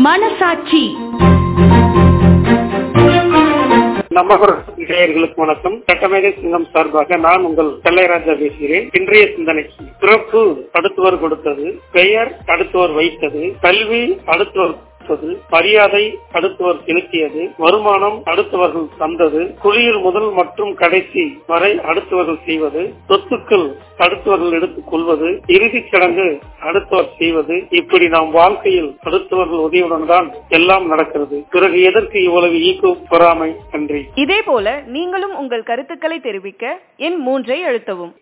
மனசாட்சி நம்ம நேயர்களுக்கு வணக்கம் சட்டமேதை சிங்கம் சார்பாக நான் உங்கள் செல்லைராஜா பேசுகிறேன் இன்றைய சிந்தனைக்கு பிறப்பு அடுத்தவர் கொடுத்தது பெயர் அடுத்தவர் வைத்தது கல்வி அடுத்தவர் கொடுத்தது மரியாதை அடுத்தவர் செலுத்தியது வருமானம் அடுத்தவர்கள் தந்தது குளியல் முதல் மற்றும் கடைசி வரை அடுத்தவர்கள் செய்வது சொத்துக்கள் அடுத்தவர்கள் எடுத்துக் கொள்வது இறுதிச் சடங்கு அடுத்தவர் செய்வது இப்படி நாம் வாழ்க்கையில் அடுத்தவர்கள் உதவியுடன் தான் எல்லாம் நடக்கிறது பிறகு எதற்கு இவ்வளவு ஈக்கு பொறாமை நன்றி இதே போல நீங்களும் உங்கள் கருத்துக்களை தெரிவிக்க எண் மூன்றை அழுத்தவும்